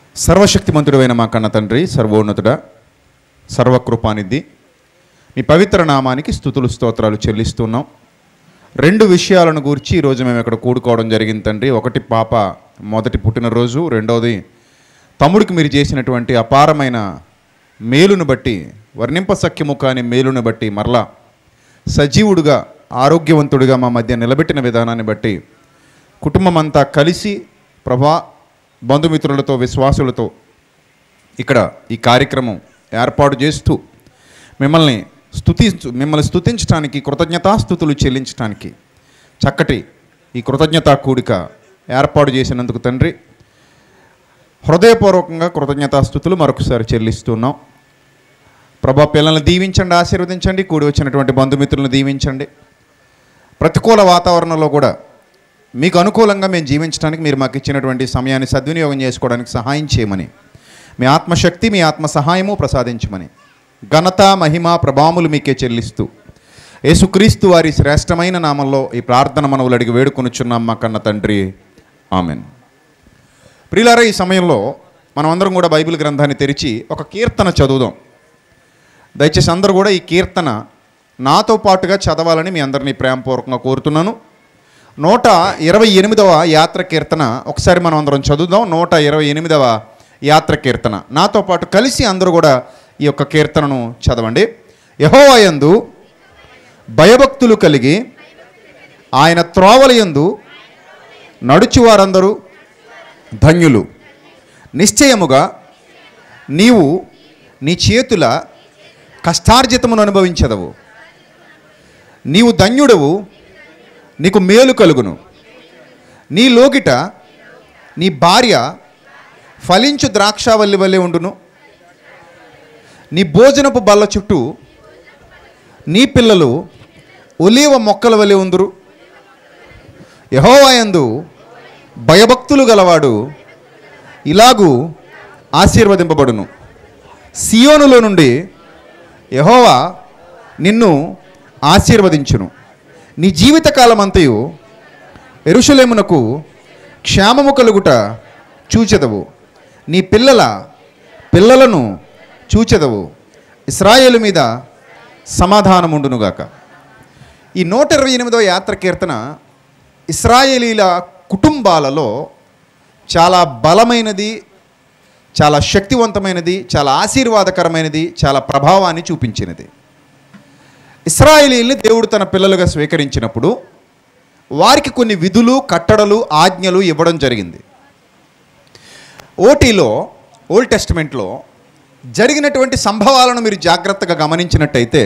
సర్వశక్తిమంతుడైన మా కన్న తండ్రి సర్వోన్నతుడ సర్వకృపానిధి మీ పవిత్ర నామానికి స్థుతులు స్తోత్రాలు చెల్లిస్తున్నాం రెండు విషయాలను గురించి ఈరోజు మేము ఇక్కడ కూడుకోవడం జరిగింది తండ్రి ఒకటి పాప మొదటి పుట్టినరోజు రెండవది తమ్ముడికి మీరు చేసినటువంటి అపారమైన మేలును బట్టి వర్ణింప సఖ్యము కాని మేలును బట్టి మరలా సజీవుడుగా ఆరోగ్యవంతుడిగా మా మధ్య నిలబెట్టిన విధానాన్ని బట్టి కుటుంబం అంతా కలిసి ప్రభా బంధుమిత్రులతో విశ్వాసులతో ఇక్కడ ఈ కార్యక్రమం ఏర్పాటు చేస్తూ మిమ్మల్ని స్తుతించు మిమ్మల్ని స్తుతించడానికి కృతజ్ఞతాస్థుతులు చెల్లించడానికి చక్కటి ఈ కృతజ్ఞతా కూడిక ఏర్పాటు చేసినందుకు తండ్రి హృదయపూర్వకంగా కృతజ్ఞతాస్థుతులు మరొకసారి చెల్లిస్తున్నాం ప్రభా పిల్లల్ని దీవించండి ఆశీర్వదించండి కూడి వచ్చినటువంటి బంధుమిత్రులను దీవించండి ప్రతికూల వాతావరణంలో కూడా మీకు అనుకూలంగా మేము జీవించడానికి మీరు మాకు ఇచ్చినటువంటి సమయాన్ని సద్వినియోగం చేసుకోవడానికి సహాయం చేయమని మీ ఆత్మశక్తి మీ ఆత్మ సహాయము ప్రసాదించమని ఘనత మహిమ ప్రభాములు మీకే చెల్లిస్తూ యేసుక్రీస్తు వారి శ్రేష్టమైన నామంలో ఈ ప్రార్థన మనవులు అడిగి వేడుకొనుచున్నాం మా కన్న తండ్రి ఆమెన్ ప్రియులారా ఈ సమయంలో మనం అందరం కూడా బైబిల్ గ్రంథాన్ని తెరిచి ఒక కీర్తన చదువుదాం దయచేసి అందరూ కూడా ఈ కీర్తన నాతో పాటుగా చదవాలని మీ అందరినీ ప్రేమపూర్వకంగా కోరుతున్నాను నూట ఇరవై ఎనిమిదవ యాత్ర కీర్తన ఒకసారి మనం అందరం చదువుదాం నూట ఇరవై ఎనిమిదవ యాత్ర కీర్తన నాతో పాటు కలిసి అందరూ కూడా ఈ యొక్క కీర్తనను చదవండి యహోవయందు భయభక్తులు కలిగి ఆయన త్రోవలయందు నడుచువారందరూ ధన్యులు నిశ్చయముగా నీవు నీ చేతుల కష్టార్జితమును అనుభవించదవు నీవు ధన్యుడవు నీకు మేలు కలుగును నీ లోగిట నీ భార్య ఫలించు ద్రాక్షావల్లి వల్లే ఉండును నీ భోజనపు బల్ల చుట్టూ నీ పిల్లలు ఒలీవ మొక్కల వలె ఉందురు యహోవాయందు భయభక్తులు గలవాడు ఇలాగూ ఆశీర్వదింపబడును సియోనులో నుండి యహోవా నిన్ను ఆశీర్వదించును నీ జీవితకాలం అంతయు ఎరుషలేమునకు క్షేమము కలుగుట చూచెదవు నీ పిల్లల పిల్లలను చూచెదవు ఇస్రాయేలు మీద సమాధానముండునుగాక ఈ నూట ఇరవై ఎనిమిదో యాత్ర కీర్తన ఇస్రాయేలీల కుటుంబాలలో చాలా బలమైనది చాలా శక్తివంతమైనది చాలా ఆశీర్వాదకరమైనది చాలా ప్రభావాన్ని చూపించినది ఇస్రాయేలీల్ని దేవుడు తన పిల్లలుగా స్వీకరించినప్పుడు వారికి కొన్ని విధులు కట్టడలు ఆజ్ఞలు ఇవ్వడం జరిగింది ఓటీలో ఓల్డ్ టెస్టిమెంట్లో జరిగినటువంటి సంభవాలను మీరు జాగ్రత్తగా గమనించినట్టయితే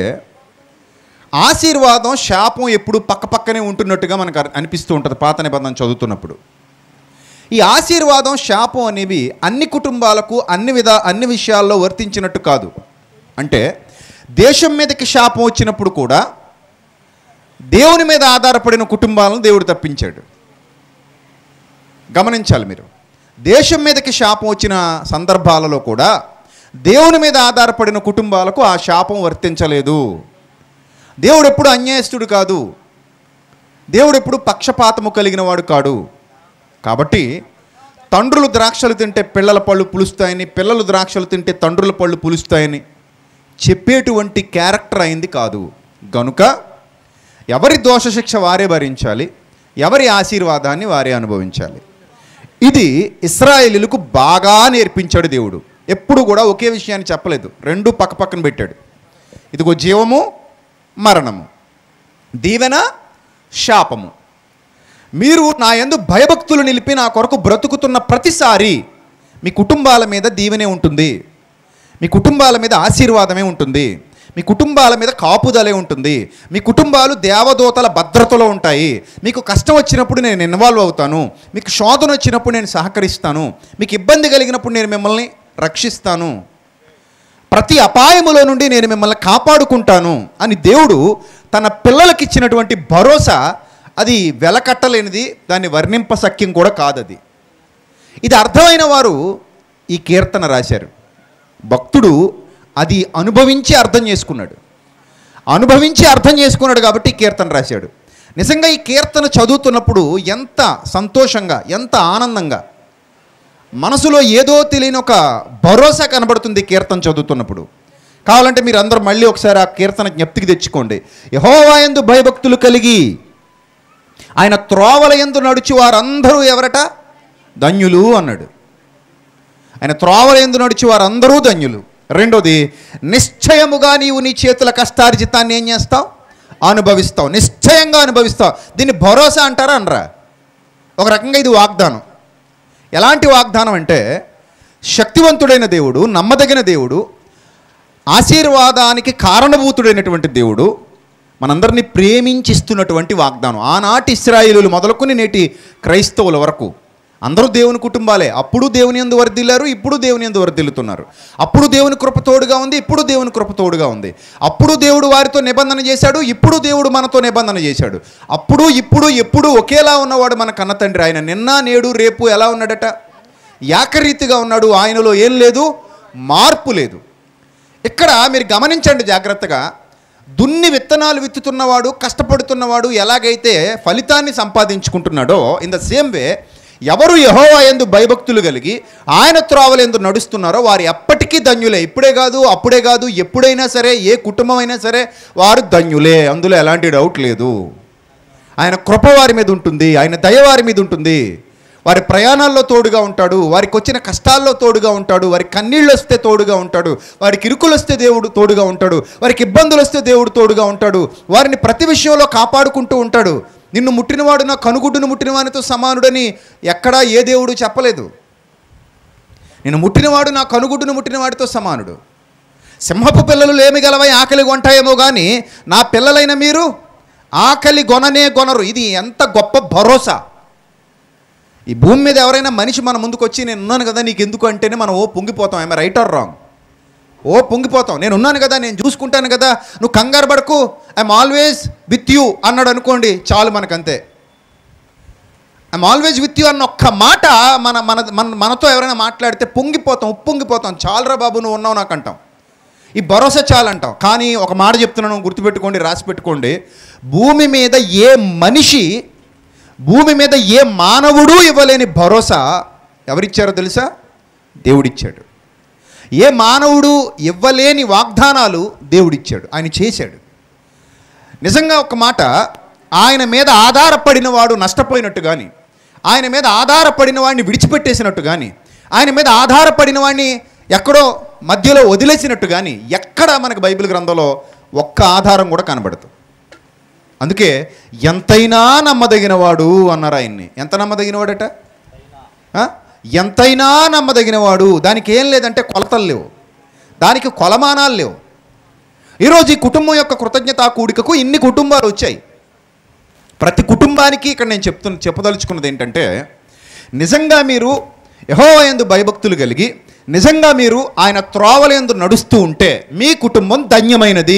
ఆశీర్వాదం శాపం ఎప్పుడు పక్క పక్కనే ఉంటున్నట్టుగా మనకు అర్- అనిపిస్తూ ఉంటుంది పాత నిబంధన చదువుతున్నప్పుడు ఈ ఆశీర్వాదం శాపం అనేవి అన్ని కుటుంబాలకు అన్ని విధ అన్ని విషయాల్లో వర్తించినట్టు కాదు అంటే దేశం మీదకి శాపం వచ్చినప్పుడు కూడా దేవుని మీద ఆధారపడిన కుటుంబాలను దేవుడు తప్పించాడు గమనించాలి మీరు దేశం మీదకి శాపం వచ్చిన సందర్భాలలో కూడా దేవుని మీద ఆధారపడిన కుటుంబాలకు ఆ శాపం వర్తించలేదు దేవుడు ఎప్పుడు అన్యాయస్తుడు కాదు దేవుడు ఎప్పుడు పక్షపాతము కలిగిన వాడు కాడు కాబట్టి తండ్రులు ద్రాక్షలు తింటే పిల్లల పళ్ళు పులుస్తాయని పిల్లలు ద్రాక్షలు తింటే తండ్రుల పళ్ళు పులుస్తాయని చెప్పేటువంటి క్యారెక్టర్ అయింది కాదు గనుక ఎవరి దోషశిక్ష వారే భరించాలి ఎవరి ఆశీర్వాదాన్ని వారే అనుభవించాలి ఇది ఇస్రాయేలీలకు బాగా నేర్పించాడు దేవుడు ఎప్పుడు కూడా ఒకే విషయాన్ని చెప్పలేదు రెండు పక్క పక్కన పెట్టాడు ఇదిగో జీవము మరణము దీవెన శాపము మీరు నా యందు భయభక్తులు నిలిపి నా కొరకు బ్రతుకుతున్న ప్రతిసారి మీ కుటుంబాల మీద దీవెనే ఉంటుంది మీ కుటుంబాల మీద ఆశీర్వాదమే ఉంటుంది మీ కుటుంబాల మీద కాపుదలే ఉంటుంది మీ కుటుంబాలు దేవదూతల భద్రతలో ఉంటాయి మీకు కష్టం వచ్చినప్పుడు నేను ఇన్వాల్వ్ అవుతాను మీకు శోధన వచ్చినప్పుడు నేను సహకరిస్తాను మీకు ఇబ్బంది కలిగినప్పుడు నేను మిమ్మల్ని రక్షిస్తాను ప్రతి అపాయములో నుండి నేను మిమ్మల్ని కాపాడుకుంటాను అని దేవుడు తన పిల్లలకి ఇచ్చినటువంటి భరోసా అది వెలకట్టలేనిది దాన్ని వర్ణింప సఖ్యం కూడా కాదది ఇది అర్థమైన వారు ఈ కీర్తన రాశారు భక్తుడు అది అనుభవించి అర్థం చేసుకున్నాడు అనుభవించి అర్థం చేసుకున్నాడు కాబట్టి ఈ కీర్తన రాశాడు నిజంగా ఈ కీర్తన చదువుతున్నప్పుడు ఎంత సంతోషంగా ఎంత ఆనందంగా మనసులో ఏదో తెలియని ఒక భరోసా కనబడుతుంది కీర్తన చదువుతున్నప్పుడు కావాలంటే మీరు అందరూ మళ్ళీ ఒకసారి ఆ కీర్తన జ్ఞప్తికి తెచ్చుకోండి యహోవాయందు భయభక్తులు కలిగి ఆయన త్రోవల ఎందు నడుచు వారందరూ ఎవరట ధన్యులు అన్నాడు ఆయన త్రోవల ఎందు నడిచి వారందరూ ధన్యులు రెండోది నిశ్చయముగా నీవు నీ చేతుల కష్టార్జితాన్ని ఏం చేస్తావు అనుభవిస్తావు నిశ్చయంగా అనుభవిస్తావు దీన్ని భరోసా అంటారా అనరా ఒక రకంగా ఇది వాగ్దానం ఎలాంటి వాగ్దానం అంటే శక్తివంతుడైన దేవుడు నమ్మదగిన దేవుడు ఆశీర్వాదానికి కారణభూతుడైనటువంటి దేవుడు మనందరినీ ప్రేమించిస్తున్నటువంటి వాగ్దానం ఆనాటి ఇస్రాయిలు మొదలుకొని నేటి క్రైస్తవుల వరకు అందరూ దేవుని కుటుంబాలే అప్పుడు దేవుని ఎందు వర్ధిల్లారు ఇప్పుడు దేవుని ఎందు వర్ధిల్లుతున్నారు అప్పుడు దేవుని కృప తోడుగా ఉంది ఇప్పుడు దేవుని కృప తోడుగా ఉంది అప్పుడు దేవుడు వారితో నిబంధన చేశాడు ఇప్పుడు దేవుడు మనతో నిబంధన చేశాడు అప్పుడు ఇప్పుడు ఎప్పుడు ఒకేలా ఉన్నవాడు మన కన్న తండ్రి ఆయన నిన్న నేడు రేపు ఎలా ఉన్నాడట ఏకరీతిగా ఉన్నాడు ఆయనలో ఏం లేదు మార్పు లేదు ఇక్కడ మీరు గమనించండి జాగ్రత్తగా దున్ని విత్తనాలు విత్తుతున్నవాడు కష్టపడుతున్నవాడు ఎలాగైతే ఫలితాన్ని సంపాదించుకుంటున్నాడో ఇన్ ద సేమ్ వే ఎవరు యహోవా ఎందు భయభక్తులు కలిగి ఆయన త్రోవలందు నడుస్తున్నారో వారు ఎప్పటికీ ధన్యులే ఇప్పుడే కాదు అప్పుడే కాదు ఎప్పుడైనా సరే ఏ కుటుంబం అయినా సరే వారు ధన్యులే అందులో ఎలాంటి డౌట్ లేదు ఆయన కృప వారి మీద ఉంటుంది ఆయన దయ వారి మీద ఉంటుంది వారి ప్రయాణాల్లో తోడుగా ఉంటాడు వారికి వచ్చిన కష్టాల్లో తోడుగా ఉంటాడు వారి కన్నీళ్ళు వస్తే తోడుగా ఉంటాడు వారికి ఇరుకులు వస్తే దేవుడు తోడుగా ఉంటాడు వారికి ఇబ్బందులు వస్తే దేవుడు తోడుగా ఉంటాడు వారిని ప్రతి విషయంలో కాపాడుకుంటూ ఉంటాడు నిన్ను ముట్టినవాడు నా కనుగుడ్డును ముట్టినవానితో సమానుడని ఎక్కడా ఏ దేవుడు చెప్పలేదు నేను ముట్టినవాడు నా కనుగుడ్డును ముట్టినవాడితో సమానుడు సింహపు పిల్లలు లేమి గలవై ఆకలి కొంటాయేమో కానీ నా పిల్లలైన మీరు ఆకలి గొననే గొనరు ఇది ఎంత గొప్ప భరోసా ఈ భూమి మీద ఎవరైనా మనిషి మన ముందుకు వచ్చి నేను ఉన్నాను కదా నీకు ఎందుకు అంటేనే మనం ఓ పొంగిపోతాం ఏమైనా రైట్ ఆర్ రాంగ్ ఓ పొంగిపోతాం నేను ఉన్నాను కదా నేను చూసుకుంటాను కదా నువ్వు కంగారు పడకు ఐఎమ్ ఆల్వేస్ విత్ యూ అన్నాడు అనుకోండి చాలు మనకంతే ఐఎమ్ ఆల్వేజ్ విత్ యూ అన్న ఒక్క మాట మన మన మన మనతో ఎవరైనా మాట్లాడితే పొంగిపోతాం ఉప్పొంగిపోతాం చాలరా బాబు నువ్వు ఉన్నావు నాకు అంటాం ఈ భరోసా చాలంటాం కానీ ఒక మాట చెప్తున్నాను గుర్తుపెట్టుకోండి రాసి పెట్టుకోండి భూమి మీద ఏ మనిషి భూమి మీద ఏ మానవుడు ఇవ్వలేని భరోసా ఎవరిచ్చారో తెలుసా దేవుడిచ్చాడు ఏ మానవుడు ఇవ్వలేని వాగ్దానాలు దేవుడిచ్చాడు ఆయన చేశాడు నిజంగా ఒక మాట ఆయన మీద ఆధారపడిన వాడు నష్టపోయినట్టు కానీ ఆయన మీద ఆధారపడిన వాడిని విడిచిపెట్టేసినట్టు కానీ ఆయన మీద ఆధారపడిన వాడిని ఎక్కడో మధ్యలో వదిలేసినట్టు కానీ ఎక్కడ మనకు బైబిల్ గ్రంథంలో ఒక్క ఆధారం కూడా కనబడదు అందుకే ఎంతైనా నమ్మదగినవాడు అన్నారు ఆయన్ని ఎంత నమ్మదగినవాడట ఆ? ఎంతైనా నమ్మదగినవాడు దానికి ఏం లేదంటే కొలతలు లేవు దానికి కొలమానాలు లేవు ఈరోజు ఈ కుటుంబం యొక్క కృతజ్ఞతా కూడికకు ఇన్ని కుటుంబాలు వచ్చాయి ప్రతి కుటుంబానికి ఇక్కడ నేను చెప్తున్న చెప్పదలుచుకున్నది ఏంటంటే నిజంగా మీరు యహోవయందు భయభక్తులు కలిగి నిజంగా మీరు ఆయన త్రోవలందు నడుస్తూ ఉంటే మీ కుటుంబం ధన్యమైనది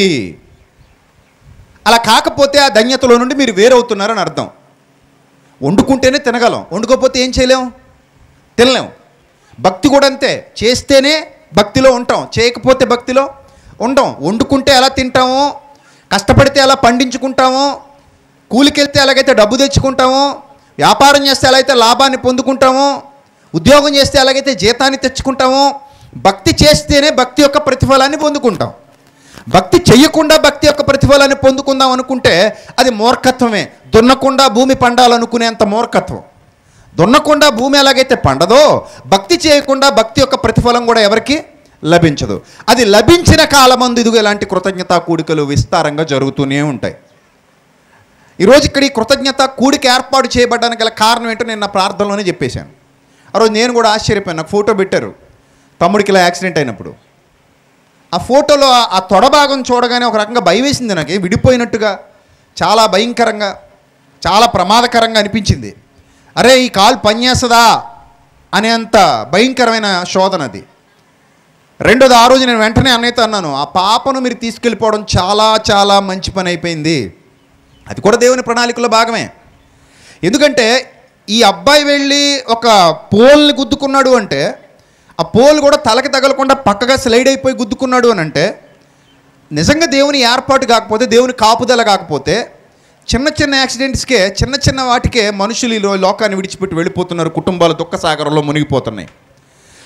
అలా కాకపోతే ఆ ధన్యతలో నుండి మీరు వేరవుతున్నారని అర్థం వండుకుంటేనే తినగలం వండుకోకపోతే ఏం చేయలేం తినలేం భక్తి కూడా అంతే చేస్తేనే భక్తిలో ఉంటాం చేయకపోతే భక్తిలో ఉండం వండుకుంటే ఎలా తింటామో కష్టపడితే ఎలా పండించుకుంటామో కూలికెళ్తే ఎలాగైతే డబ్బు తెచ్చుకుంటామో వ్యాపారం చేస్తే ఎలా అయితే లాభాన్ని పొందుకుంటామో ఉద్యోగం చేస్తే ఎలాగైతే జీతాన్ని తెచ్చుకుంటామో భక్తి చేస్తేనే భక్తి యొక్క ప్రతిఫలాన్ని పొందుకుంటాం భక్తి చెయ్యకుండా భక్తి యొక్క ప్రతిఫలాన్ని పొందుకుందాం అనుకుంటే అది మూర్ఖత్వమే దున్నకుండా భూమి పండాలనుకునేంత మూర్ఖత్వం దున్నకుండా భూమి ఎలాగైతే పండదో భక్తి చేయకుండా భక్తి యొక్క ప్రతిఫలం కూడా ఎవరికి లభించదు అది లభించిన కాలమందు ఇదిగో ఇలాంటి కృతజ్ఞతా కూడికలు విస్తారంగా జరుగుతూనే ఉంటాయి ఈరోజు ఇక్కడ ఈ కృతజ్ఞత కూడిక ఏర్పాటు చేయబడడానికి గల కారణం ఏంటో నేను నా ప్రార్థనలోనే చెప్పేశాను ఆ రోజు నేను కూడా ఆశ్చర్యపోయాను నాకు ఫోటో పెట్టారు తమ్ముడికి ఇలా యాక్సిడెంట్ అయినప్పుడు ఆ ఫోటోలో ఆ- ఆ తొడ భాగం చూడగానే ఒక రకంగా భయం వేసింది నాకు విడిపోయినట్టుగా చాలా భయంకరంగా చాలా ప్రమాదకరంగా అనిపించింది అరే ఈ కాలు పనిచేస్తుందా అనేంత భయంకరమైన శోధన అది రెండోది ఆ రోజు నేను వెంటనే అన్నయ్యతో అన్నాను ఆ పాపను మీరు తీసుకెళ్ళిపోవడం చాలా చాలా మంచి పని అయిపోయింది అది కూడా దేవుని ప్రణాళికలో భాగమే ఎందుకంటే ఈ అబ్బాయి వెళ్ళి ఒక పోల్ని గుద్దుకున్నాడు అంటే ఆ పోల్ కూడా తలకి తగలకుండా పక్కగా స్లైడ్ అయిపోయి గుద్దుకున్నాడు అని అంటే నిజంగా దేవుని ఏర్పాటు కాకపోతే దేవుని కాపుదల కాకపోతే చిన్న చిన్న యాక్సిడెంట్స్కే చిన్న చిన్న వాటికే మనుషులు ఈ లో- లోకాన్ని విడిచిపెట్టి వెళ్ళిపోతున్నారు కుటుంబాలు దుఃఖ సాగరంలో మునిగిపోతున్నాయి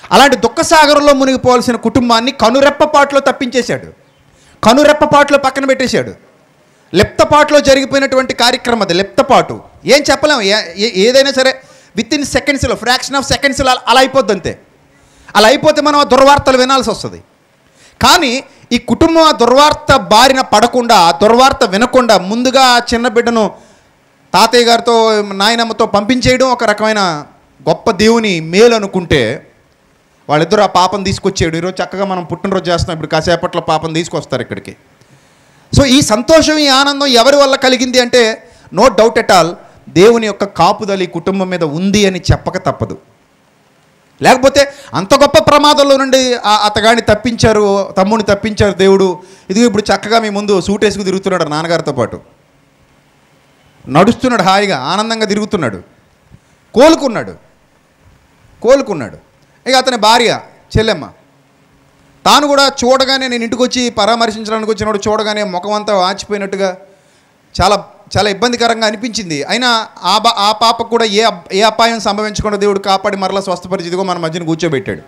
అలాంటి దుఃఖసాగరంలో మునిగిపోవాల్సిన కుటుంబాన్ని కనురెప్పపాట్లో తప్పించేశాడు కనురెప్పపాట్లో పక్కన పెట్టేశాడు లెప్తపాటులో జరిగిపోయినటువంటి కార్యక్రమం అది లెప్తపాటు ఏం చెప్పలేము ఏ- ఏ- ఏదైనా సరే విత్ ఇన్ సెకండ్స్లో ఫ్రాక్షన్ ఆఫ్ సెకండ్స్లో అలా అయిపోద్ది అంతే అలా అయిపోతే మనం ఆ దుర్వార్తలు వినాల్సి వస్తుంది కానీ ఈ కుటుంబం ఆ దుర్వార్త బారిన పడకుండా ఆ దుర్వార్త వినకుండా ముందుగా ఆ చిన్న బిడ్డను తాతయ్య గారితో నాయనమ్మతో పంపించేయడం ఒక రకమైన గొప్ప దేవుని మేలు అనుకుంటే వాళ్ళిద్దరూ ఆ పాపం తీసుకొచ్చేయడం ఈరోజు చక్కగా మనం పుట్టినరోజు చేస్తున్నాం ఇప్పుడు కాసేపట్లో పాపం తీసుకొస్తారు ఇక్కడికి సో ఈ సంతోషం ఈ ఆనందం ఎవరి వల్ల కలిగింది అంటే నో డౌట్ ఎట్ ఆల్ దేవుని యొక్క కాపుదల ఈ కుటుంబం మీద ఉంది అని చెప్పక తప్పదు లేకపోతే అంత గొప్ప ప్రమాదంలో నుండి ఆ అతగాడిని తప్పించారు తమ్ముడిని తప్పించారు దేవుడు ఇది ఇప్పుడు చక్కగా మీ ముందు సూట్ వేసుకు తిరుగుతున్నాడు నాన్నగారితో పాటు నడుస్తున్నాడు హాయిగా ఆనందంగా తిరుగుతున్నాడు కోలుకున్నాడు కోలుకున్నాడు ఇక అతని భార్య చెల్లెమ్మ తాను కూడా చూడగానే నేను ఇంటికి వచ్చి పరామర్శించడానికి వచ్చినప్పుడు చూడగానే ముఖం అంతా వాచిపోయినట్టుగా చాలా చాలా ఇబ్బందికరంగా అనిపించింది అయినా ఆ బా ఆ పాపకు కూడా ఏ అబ్- ఏ అపాయం సంభవించకుండా దేవుడు కాపాడి మరలా స్వస్థపరిచిదిగో మన మధ్యన కూర్చోబెట్టాడు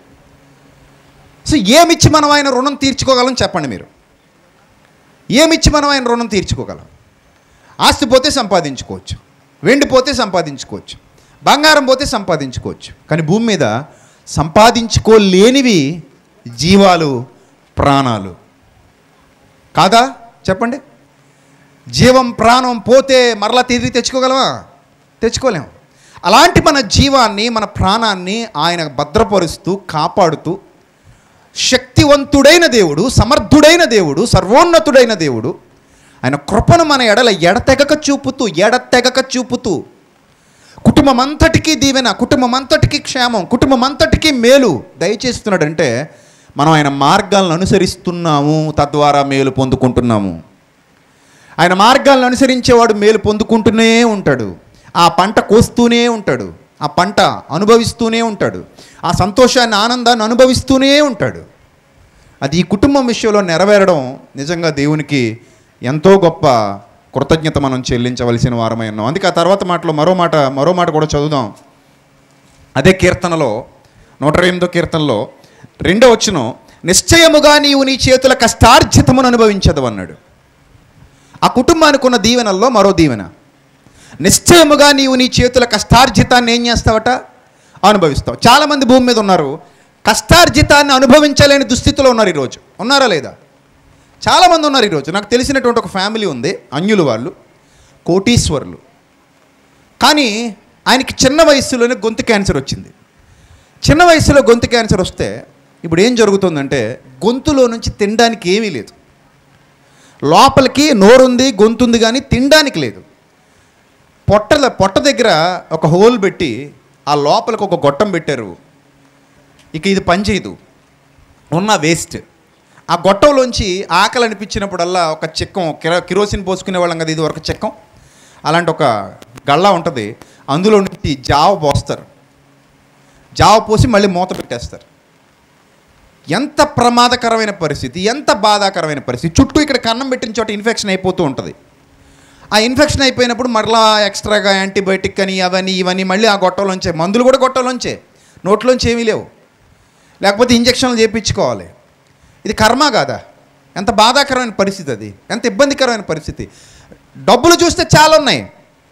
సో ఏమిచ్చి మనం ఆయన రుణం తీర్చుకోగలం చెప్పండి మీరు ఏమిచ్చి మనం ఆయన రుణం తీర్చుకోగలం ఆస్తి పోతే సంపాదించుకోవచ్చు వెండి పోతే సంపాదించుకోవచ్చు బంగారం పోతే సంపాదించుకోవచ్చు కానీ భూమి మీద సంపాదించుకోలేనివి జీవాలు ప్రాణాలు కాదా చెప్పండి జీవం ప్రాణం పోతే మరలా తిరిగి తెచ్చుకోగలమా తెచ్చుకోలేము అలాంటి మన జీవాన్ని మన ప్రాణాన్ని ఆయన భద్రపరుస్తూ కాపాడుతూ శక్తివంతుడైన దేవుడు సమర్థుడైన దేవుడు సర్వోన్నతుడైన దేవుడు ఆయన కృపను మన ఎడల ఎడతెగక చూపుతూ ఎడతెగక చూపుతూ కుటుంబం అంతటికీ దీవెన కుటుంబం అంతటికీ క్షేమం కుటుంబం అంతటికీ మేలు దయచేస్తున్నాడంటే మనం ఆయన మార్గాలను అనుసరిస్తున్నాము తద్వారా మేలు పొందుకుంటున్నాము ఆయన మార్గాలను అనుసరించేవాడు మేలు పొందుకుంటూనే ఉంటాడు ఆ పంట కోస్తూనే ఉంటాడు ఆ పంట అనుభవిస్తూనే ఉంటాడు ఆ సంతోషాన్ని ఆనందాన్ని అనుభవిస్తూనే ఉంటాడు అది ఈ కుటుంబం విషయంలో నెరవేరడం నిజంగా దేవునికి ఎంతో గొప్ప కృతజ్ఞత మనం చెల్లించవలసిన వారమై ఉన్నాం అందుకే ఆ తర్వాత మాటలో మరో మాట మరో మాట కూడా చదువుదాం అదే కీర్తనలో నూట ఎనిమిదో కీర్తనలో రెండో వచ్చును నిశ్చయముగా నీవు నీ చేతుల కష్టార్జితమును అనుభవించదు అన్నాడు ఆ కుటుంబానికి ఉన్న దీవెనల్లో మరో దీవెన నిశ్చయముగా నీవు నీ చేతుల కష్టార్జితాన్ని ఏం చేస్తావట అనుభవిస్తావు చాలామంది భూమి మీద ఉన్నారు కష్టార్జితాన్ని అనుభవించలేని దుస్థితిలో ఉన్నారు ఈరోజు ఉన్నారా లేదా చాలామంది ఉన్నారు ఈరోజు నాకు తెలిసినటువంటి ఒక ఫ్యామిలీ ఉంది అన్యులు వాళ్ళు కోటీశ్వరులు కానీ ఆయనకి చిన్న వయసులోనే గొంతు క్యాన్సర్ వచ్చింది చిన్న వయసులో గొంతు క్యాన్సర్ వస్తే ఇప్పుడు ఏం జరుగుతుందంటే గొంతులో నుంచి తినడానికి ఏమీ లేదు లోపలికి నోరుంది గొంతుంది కానీ తినడానికి లేదు పొట్టల పొట్ట దగ్గర ఒక హోల్ పెట్టి ఆ లోపలికి ఒక గొట్టం పెట్టారు ఇక ఇది పనిచేయదు ఉన్న వేస్ట్ ఆ గొట్టంలోంచి ఆకలి అనిపించినప్పుడల్లా ఒక చెక్కం కిరో కిరోసిన్ పోసుకునే వాళ్ళం కదా ఇది ఒక చెక్కం అలాంటి ఒక గళ్ళ ఉంటుంది అందులో నుంచి జావ పోస్తారు జావ పోసి మళ్ళీ మూత పెట్టేస్తారు ఎంత ప్రమాదకరమైన పరిస్థితి ఎంత బాధాకరమైన పరిస్థితి చుట్టూ ఇక్కడ కన్నం పెట్టిన చోట ఇన్ఫెక్షన్ అయిపోతూ ఉంటుంది ఆ ఇన్ఫెక్షన్ అయిపోయినప్పుడు మరలా ఎక్స్ట్రాగా యాంటీబయాటిక్ అని అవన్నీ ఇవన్నీ మళ్ళీ ఆ గొట్టంలోంచే మందులు కూడా గొట్టంలోంచే నోట్లోంచి ఏమీ లేవు లేకపోతే ఇంజక్షన్లు చేయించుకోవాలి ఇది కర్మ కాదా ఎంత బాధాకరమైన పరిస్థితి అది ఎంత ఇబ్బందికరమైన పరిస్థితి డబ్బులు చూస్తే చాలా ఉన్నాయి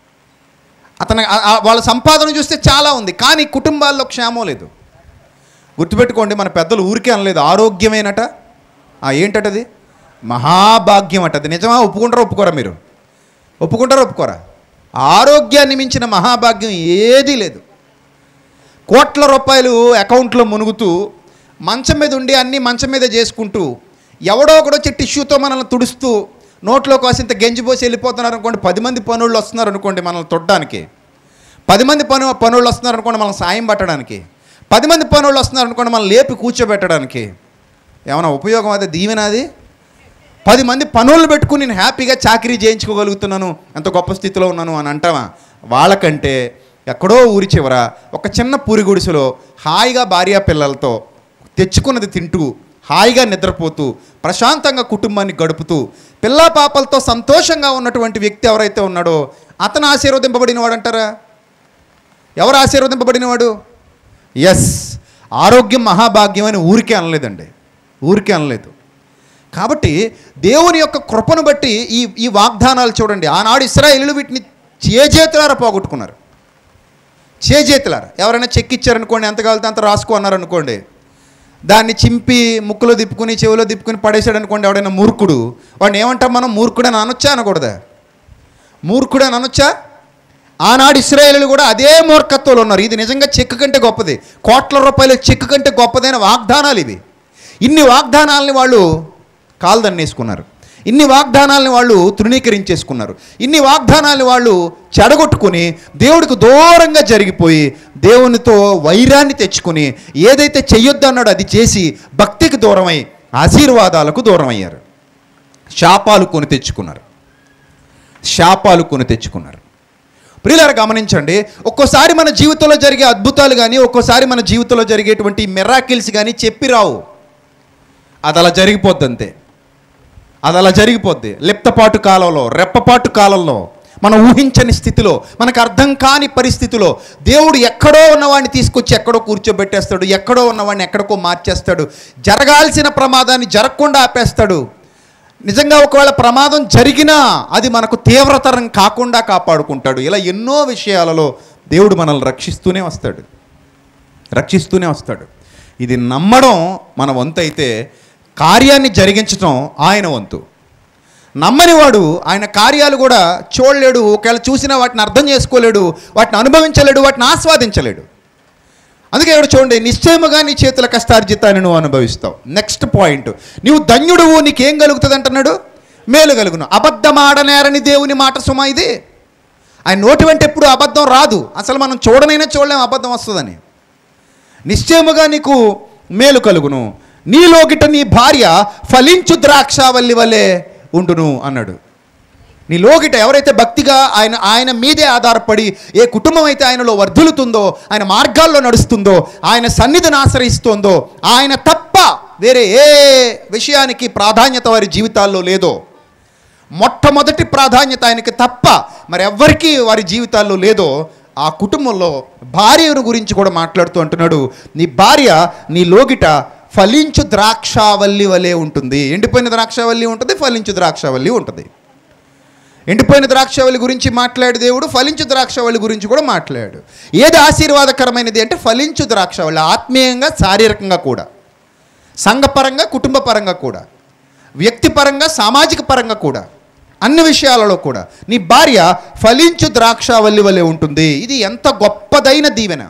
అతను ఆ- ఆ వాళ్ళ సంపాదన చూస్తే చాలా ఉంది కానీ కుటుంబాల్లో క్షేమం లేదు గుర్తుపెట్టుకోండి మన పెద్దలు ఊరికే అనలేదు ఆరోగ్యమేనట ఆ ఏంటటది మహాభాగ్యం అట అది నిజమా ఒప్పుకుంటారా ఒప్పుకోరా మీరు ఒప్పుకుంటారా ఒప్పుకోరా ఆరోగ్యాన్ని మించిన మహాభాగ్యం ఏదీ లేదు కోట్ల రూపాయలు అకౌంట్లో మునుగుతూ మంచం మీద ఉండి అన్నీ మంచం మీద చేసుకుంటూ ఎవడో ఒకడో వచ్చి టిష్యూతో మనల్ని తుడుస్తూ నోట్లో కాసింత గెంజిపోసి వెళ్ళిపోతున్నారు అనుకోండి పది మంది పనులు వస్తున్నారు అనుకోండి మనల్ని తొట్టడానికి పది మంది పను పనులు వస్తున్నారు అనుకోండి మనం సాయం పట్టడానికి పది మంది పనులు వస్తున్నారు అనుకోండి మనం లేపి కూర్చోబెట్టడానికి ఏమైనా ఉపయోగం అదే దీవెన అది పది మంది పనులు పెట్టుకుని నేను హ్యాపీగా చాకరీ చేయించుకోగలుగుతున్నాను ఎంత గొప్ప స్థితిలో ఉన్నాను అని అంటావా వాళ్ళకంటే ఎక్కడో ఊరి చివర ఒక చిన్న పూరి గుడిసెలో హాయిగా భార్యా పిల్లలతో తెచ్చుకున్నది తింటూ హాయిగా నిద్రపోతూ ప్రశాంతంగా కుటుంబాన్ని గడుపుతూ పిల్లా పాపలతో సంతోషంగా ఉన్నటువంటి వ్యక్తి ఎవరైతే ఉన్నాడో అతను ఆశీర్వదింపబడిన వాడంటారా ఎవరు ఆశీర్వదింపబడినవాడు ఎస్ ఆరోగ్యం మహాభాగ్యం అని ఊరికే అనలేదండి ఊరికే అనలేదు కాబట్టి దేవుని యొక్క కృపను బట్టి ఈ ఈ వాగ్దానాలు చూడండి ఆనాడు ఇస్రాయేలు వీటిని చేజేతులారా పోగొట్టుకున్నారు చేజేతులారా ఎవరైనా చెక్ ఇచ్చారనుకోండి ఎంత కావాలితే అంత రాసుకో అన్నారనుకోండి దాన్ని చింపి ముక్కులో తిప్పుకుని చెవిలో తిప్పుకుని పడేసాడు అనుకోండి ఎవడైనా మూర్ఖుడు వాడిని ఏమంటాం మనం మూర్ఖుడని అనొచ్చా అనకూడదా మూర్ఖుడని అనొచ్చా ఆనాడు ఇస్రాయేలు కూడా అదే మూర్ఖత్వంలో ఉన్నారు ఇది నిజంగా చెక్కు కంటే గొప్పది కోట్ల రూపాయల చెక్కు కంటే గొప్పదైన వాగ్దానాలు ఇవి ఇన్ని వాగ్దానాలని వాళ్ళు కాల్దన్నేసుకున్నారు ఇన్ని వాగ్దానాలని వాళ్ళు తృణీకరించేసుకున్నారు ఇన్ని వాగ్దానాలని వాళ్ళు చెడగొట్టుకుని దేవుడికి దూరంగా జరిగిపోయి దేవునితో వైరాన్ని తెచ్చుకుని ఏదైతే చెయ్యొద్దన్నాడో అది చేసి భక్తికి దూరమై ఆశీర్వాదాలకు దూరం అయ్యారు శాపాలు కొని తెచ్చుకున్నారు శాపాలు కొని తెచ్చుకున్నారు ప్రియులారా గమనించండి ఒక్కోసారి మన జీవితంలో జరిగే అద్భుతాలు కానీ ఒక్కోసారి మన జీవితంలో జరిగేటువంటి మెరాకిల్స్ కానీ చెప్పి రావు అది అలా జరిగిపోద్ది అంతే అది అలా జరిగిపోద్ది లిప్తపాటు కాలంలో రెప్పపాటు కాలంలో మనం ఊహించని స్థితిలో మనకు అర్థం కాని పరిస్థితిలో దేవుడు ఎక్కడో ఉన్నవాడిని తీసుకొచ్చి ఎక్కడో కూర్చోబెట్టేస్తాడు ఎక్కడో ఉన్నవాడిని ఎక్కడికో మార్చేస్తాడు జరగాల్సిన ప్రమాదాన్ని జరగకుండా ఆపేస్తాడు నిజంగా ఒకవేళ ప్రమాదం జరిగినా అది మనకు తీవ్రతరం కాకుండా కాపాడుకుంటాడు ఇలా ఎన్నో విషయాలలో దేవుడు మనల్ని రక్షిస్తూనే వస్తాడు రక్షిస్తూనే వస్తాడు ఇది నమ్మడం మన వంతు అయితే కార్యాన్ని జరిగించడం ఆయన వంతు నమ్మని వాడు ఆయన కార్యాలు కూడా చూడలేడు ఒకవేళ చూసినా వాటిని అర్థం చేసుకోలేడు వాటిని అనుభవించలేడు వాటిని ఆస్వాదించలేడు అందుకే ఇక్కడ చూడండి నిశ్చయముగా నీ చేతుల కష్టార్జితాన్ని నువ్వు అనుభవిస్తావు నెక్స్ట్ పాయింట్ నీవు ధన్యుడువు నీకేం కలుగుతుంది అంటున్నాడు మేలు కలుగును అబద్ధమాడనేరని దేవుని మాట సుమా ఇది ఆయన నోటి వెంట ఎప్పుడు అబద్ధం రాదు అసలు మనం చూడనైనా చూడలేం అబద్ధం వస్తుందని నిశ్చయముగా నీకు మేలు కలుగును నీలోగిట నీ భార్య ఫలించు ద్రాక్షావల్లి వలె ఉండును అన్నాడు నీ లోగిట ఎవరైతే భక్తిగా ఆయన ఆయన మీదే ఆధారపడి ఏ కుటుంబం అయితే ఆయనలో వర్ధులుతుందో ఆయన మార్గాల్లో నడుస్తుందో ఆయన సన్నిధిని ఆశ్రయిస్తుందో ఆయన తప్ప వేరే ఏ విషయానికి ప్రాధాన్యత వారి జీవితాల్లో లేదో మొట్టమొదటి ప్రాధాన్యత ఆయనకి తప్ప మరి ఎవ్వరికీ వారి జీవితాల్లో లేదో ఆ కుటుంబంలో భార్యను గురించి కూడా మాట్లాడుతూ అంటున్నాడు నీ భార్య నీ లోగిట ఫలించు ద్రాక్షావల్లి వలె ఉంటుంది ఎండిపోయిన ద్రాక్షావల్లి ఉంటుంది ఫలించు ద్రాక్షావల్లి ఉంటుంది ఎండిపోయిన ద్రాక్షవల్లి గురించి మాట్లాడు దేవుడు ఫలించు ద్రాక్షవల్లి గురించి కూడా మాట్లాడు ఏది ఆశీర్వాదకరమైనది అంటే ఫలించు ద్రాక్షవల్లి ఆత్మీయంగా శారీరకంగా కూడా సంఘపరంగా కుటుంబ పరంగా కూడా వ్యక్తిపరంగా సామాజిక పరంగా కూడా అన్ని విషయాలలో కూడా నీ భార్య ఫలించు ద్రాక్షావల్లి వలె ఉంటుంది ఇది ఎంత గొప్పదైన దీవెన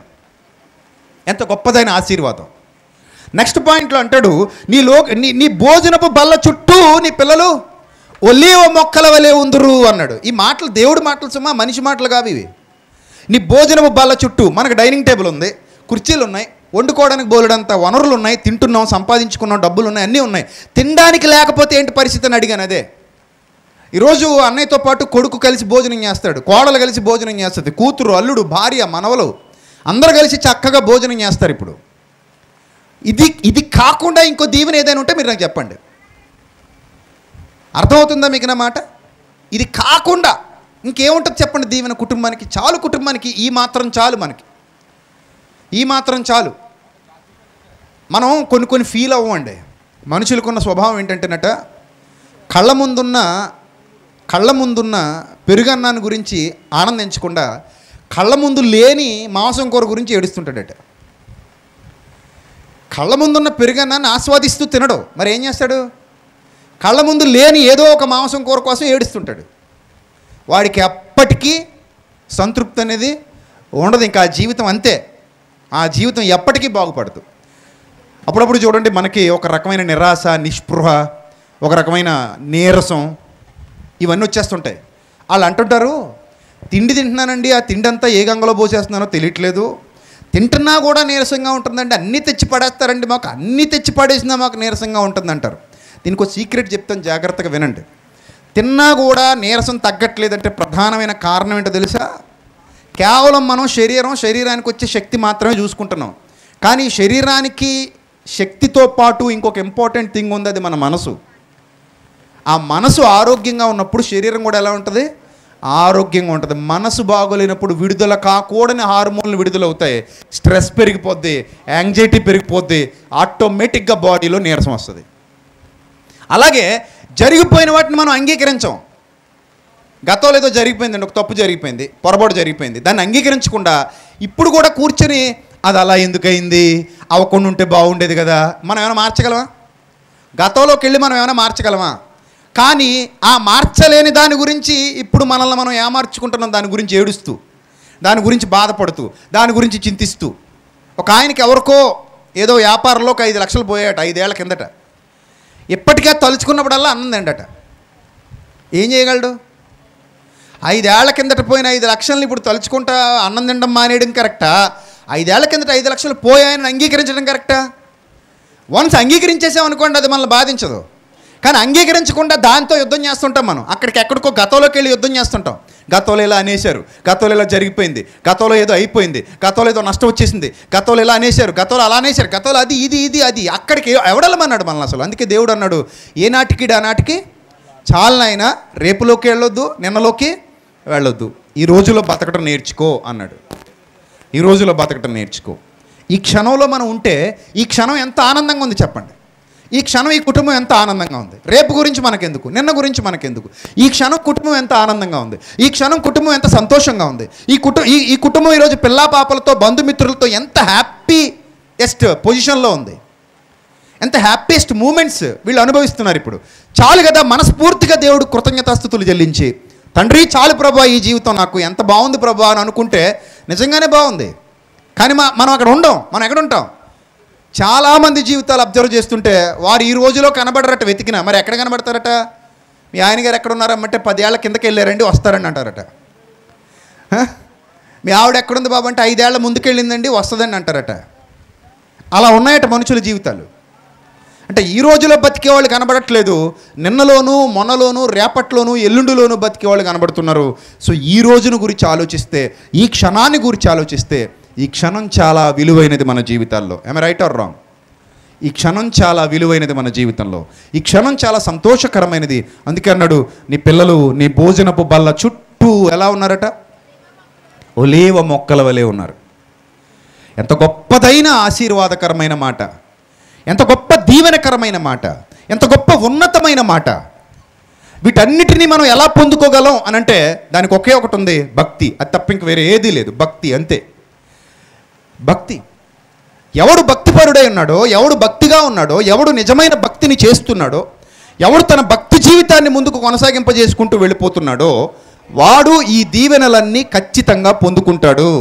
ఎంత గొప్పదైన ఆశీర్వాదం నెక్స్ట్ పాయింట్లో అంటాడు నీ లో నీ నీ భోజనపు బల్ల చుట్టూ నీ పిల్లలు ఒలీవ మొక్కల వలె ఉందురు అన్నాడు ఈ మాటలు దేవుడి మాటలు సుమా మనిషి మాటలు కావు ఇవి నీ భోజనపు బల్ల చుట్టూ మనకు డైనింగ్ టేబుల్ ఉంది కుర్చీలు ఉన్నాయి వండుకోవడానికి బోలెడంత వనరులు ఉన్నాయి తింటున్నాం సంపాదించుకున్నాం డబ్బులు ఉన్నాయి అన్నీ ఉన్నాయి తినడానికి లేకపోతే ఏంటి పరిస్థితి అని అడిగాను అదే ఈరోజు అన్నయ్యతో పాటు కొడుకు కలిసి భోజనం చేస్తాడు కోడలు కలిసి భోజనం చేస్తుంది కూతురు అల్లుడు భార్య మనవలు అందరూ కలిసి చక్కగా భోజనం చేస్తారు ఇప్పుడు ఇది ఇది కాకుండా ఇంకో దీవెన ఏదైనా ఉంటే మీరు నాకు చెప్పండి అర్థమవుతుందా మీకు నా మాట ఇది కాకుండా ఇంకేముంటుంది చెప్పండి దీవెన కుటుంబానికి చాలు కుటుంబానికి ఈ మాత్రం చాలు మనకి ఈ మాత్రం చాలు మనం కొన్ని కొన్ని ఫీల్ అవ్వండి మనుషులకున్న స్వభావం ఏంటంటేనట కళ్ళ ముందున్న కళ్ళ ముందున్న పెరుగన్నాన్ని గురించి ఆనందించకుండా కళ్ళ ముందు లేని మాంసం కూర గురించి ఏడుస్తుంటాడట కళ్ళ ముందున్న పెరుగన్నాన్ని ఆస్వాదిస్తూ తినడు మరి ఏం చేస్తాడు కళ్ళ ముందు లేని ఏదో ఒక మాంసం కూర కోసం ఏడుస్తుంటాడు వాడికి ఎప్పటికీ సంతృప్తి అనేది ఉండదు ఇంకా ఆ జీవితం అంతే ఆ జీవితం ఎప్పటికీ బాగుపడదు అప్పుడప్పుడు చూడండి మనకి ఒక రకమైన నిరాశ నిస్పృహ ఒక రకమైన నీరసం ఇవన్నీ వచ్చేస్తుంటాయి వాళ్ళు అంటుంటారు తిండి తింటున్నానండి ఆ తిండి అంతా ఏ గంగలో పోసేస్తున్నానో తెలియట్లేదు తింటున్నా కూడా నీరసంగా ఉంటుందండి అన్నీ తెచ్చి పడేస్తారండి మాకు అన్నీ తెచ్చి పడేసినా మాకు నీరసంగా ఉంటుందంటారు దీనికి ఒక సీక్రెట్ చెప్తాను జాగ్రత్తగా వినండి తిన్నా కూడా నీరసం తగ్గట్లేదంటే ప్రధానమైన కారణం ఏంటో తెలుసా కేవలం మనం శరీరం శరీరానికి వచ్చే శక్తి మాత్రమే చూసుకుంటున్నాం కానీ శరీరానికి శక్తితో పాటు ఇంకొక ఇంపార్టెంట్ థింగ్ ఉంది అది మన మనసు ఆ మనసు ఆరోగ్యంగా ఉన్నప్పుడు శరీరం కూడా ఎలా ఉంటుంది ఆరోగ్యంగా ఉంటుంది మనసు బాగోలేనప్పుడు విడుదల కాకూడని హార్మోన్లు విడుదలవుతాయి స్ట్రెస్ పెరిగిపోద్ది యాంగ్జైటీ పెరిగిపోద్ది ఆటోమేటిక్గా బాడీలో నీరసం వస్తుంది అలాగే జరిగిపోయిన వాటిని మనం అంగీకరించాం గతంలో ఏదో జరిగిపోయిందండి ఒక తప్పు జరిగిపోయింది పొరపాటు జరిగిపోయింది దాన్ని అంగీకరించకుండా ఇప్పుడు కూడా కూర్చొని అది అలా ఎందుకయింది అవ్వకుండా ఉంటే బాగుండేది కదా మనం ఏమైనా మార్చగలమా గతంలోకి వెళ్ళి మనం ఏమైనా మార్చగలమా కానీ ఆ మార్చలేని దాని గురించి ఇప్పుడు మనల్ని మనం ఏమార్చుకుంటున్నాం దాని గురించి ఏడుస్తూ దాని గురించి బాధపడుతూ దాని గురించి చింతిస్తూ ఒక ఆయనకి ఎవరికో ఏదో వ్యాపారంలో ఒక ఐదు లక్షలు పోయాట ఐదేళ్ల కిందట ఇప్పటికే తలుచుకున్నప్పుడల్లా అన్నం తిండట ఏం చేయగలడు ఐదేళ్ల కిందట పోయిన ఐదు లక్షలను ఇప్పుడు తలుచుకుంటా అన్నం తినడం మానేయడం కరెక్టా ఐదేళ్ల కిందట ఐదు లక్షలు పోయాయని అంగీకరించడం కరెక్టా వన్స్ అంగీకరించేసామనుకోండి అది మనల్ని బాధించదు కానీ అంగీకరించకుండా దాంతో యుద్ధం చేస్తుంటాం మనం అక్కడికి ఎక్కడికో గతంలోకి వెళ్ళి యుద్ధం చేస్తుంటాం గతంలో ఇలా అనేశారు గతంలో ఇలా జరిగిపోయింది గతంలో ఏదో అయిపోయింది గతంలో ఏదో నష్టం వచ్చేసింది గతంలో ఇలా అనేశారు గతంలో అలా అనేశారు గతంలో అది ఇది ఇది అది అక్కడికి ఎవడలమన్నాడు మనల్ని అసలు అందుకే దేవుడు అన్నాడు ఏ నాటికి ఆ నాటికి చాలనైనా రేపులోకి వెళ్ళొద్దు నిన్నలోకి వెళ్ళొద్దు ఈ రోజులో బతకడం నేర్చుకో అన్నాడు ఈ రోజులో బతకటం నేర్చుకో ఈ క్షణంలో మనం ఉంటే ఈ క్షణం ఎంత ఆనందంగా ఉంది చెప్పండి ఈ క్షణం ఈ కుటుంబం ఎంత ఆనందంగా ఉంది రేపు గురించి మనకెందుకు నిన్న గురించి మనకెందుకు ఈ క్షణం కుటుంబం ఎంత ఆనందంగా ఉంది ఈ క్షణం కుటుంబం ఎంత సంతోషంగా ఉంది ఈ కుటుంబ ఈ ఈ కుటుంబం ఈరోజు పిల్లా పాపలతో బంధుమిత్రులతో ఎంత హ్యాపీయెస్ట్ పొజిషన్లో ఉంది ఎంత హ్యాపీయెస్ట్ మూమెంట్స్ వీళ్ళు అనుభవిస్తున్నారు ఇప్పుడు చాలు కదా మనస్ఫూర్తిగా దేవుడు కృతజ్ఞతాస్థుతులు చెల్లించి తండ్రి చాలు ప్రభా ఈ జీవితం నాకు ఎంత బాగుంది ప్రభా అని అనుకుంటే నిజంగానే బాగుంది కానీ మా మనం అక్కడ ఉండం మనం ఎక్కడ ఉంటాం చాలామంది జీవితాలు అబ్జర్వ్ చేస్తుంటే వారు ఈ రోజులో కనబడరట వెతికినా మరి ఎక్కడ కనబడతారట మీ ఆయన గారు ఎక్కడ ఉన్నారమ్మంటే పదేళ్ల కిందకి వెళ్ళారండి వస్తారండి అంటారట హ? మీ ఆవిడ ఎక్కడుంది బాబు అంటే ఐదేళ్ల ముందుకెళ్ళిందండి వస్తుందండి అంటారట అలా ఉన్నాయట మనుషుల జీవితాలు అంటే ఈ రోజులో బతికే వాళ్ళు కనబడట్లేదు నిన్నలోను మొన్నలోను రేపట్లోను ఎల్లుండిలోను బతికే వాళ్ళు కనబడుతున్నారు సో ఈ రోజును గురించి ఆలోచిస్తే ఈ క్షణాన్ని గురించి ఆలోచిస్తే ఈ క్షణం చాలా విలువైనది మన జీవితాల్లో ఐ రైట్ ఆర్ రాంగ్ ఈ క్షణం చాలా విలువైనది మన జీవితంలో ఈ క్షణం చాలా సంతోషకరమైనది అందుకే అన్నాడు నీ పిల్లలు నీ భోజనపు బల్ల చుట్టూ ఎలా ఉన్నారట ఒలేవ మొక్కల వలె ఉన్నారు ఎంత గొప్పదైన ఆశీర్వాదకరమైన మాట ఎంత గొప్ప దీవెనకరమైన మాట ఎంత గొప్ప ఉన్నతమైన మాట వీటన్నిటినీ మనం ఎలా పొందుకోగలం అని అంటే దానికి ఒకే ఒకటి ఉంది భక్తి అది తప్ప ఇంక వేరే ఏదీ లేదు భక్తి అంతే భక్తి ఎవడు భక్తిపరుడై ఉన్నాడో ఎవడు భక్తిగా ఉన్నాడో ఎవడు నిజమైన భక్తిని చేస్తున్నాడో ఎవడు తన భక్తి జీవితాన్ని ముందుకు కొనసాగింపజేసుకుంటూ వెళ్ళిపోతున్నాడో వాడు ఈ దీవెనలన్నీ ఖచ్చితంగా పొందుకుంటాడు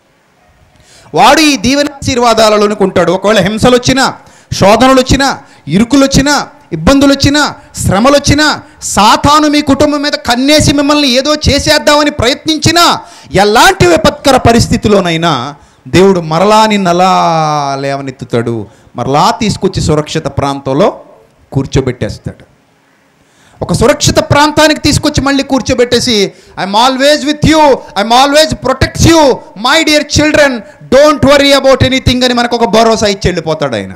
వాడు ఈ దీవెన ఆశీర్వాదాలలోనికి ఉంటాడు ఒకవేళ హింసలు వచ్చినా శోధనలు వచ్చినా ఇరుకులు వచ్చినా ఇబ్బందులు వచ్చినా శ్రమలు వచ్చినా సాతాను మీ కుటుంబం మీద కన్నేసి మిమ్మల్ని ఏదో చేసేద్దామని ప్రయత్నించినా ఎలాంటి విపత్కర పరిస్థితిలోనైనా దేవుడు మరలా నిన్నలా లేవనెత్తుతాడు మరలా తీసుకొచ్చి సురక్షిత ప్రాంతంలో కూర్చోబెట్టేస్తాడు ఒక సురక్షిత ప్రాంతానికి తీసుకొచ్చి మళ్ళీ కూర్చోబెట్టేసి I'm always with you I'm always protects you my dear children don't worry about anything అని మనకు ఒక భరోసా ఇచ్చి వెళ్ళిపోతాడు ఆయన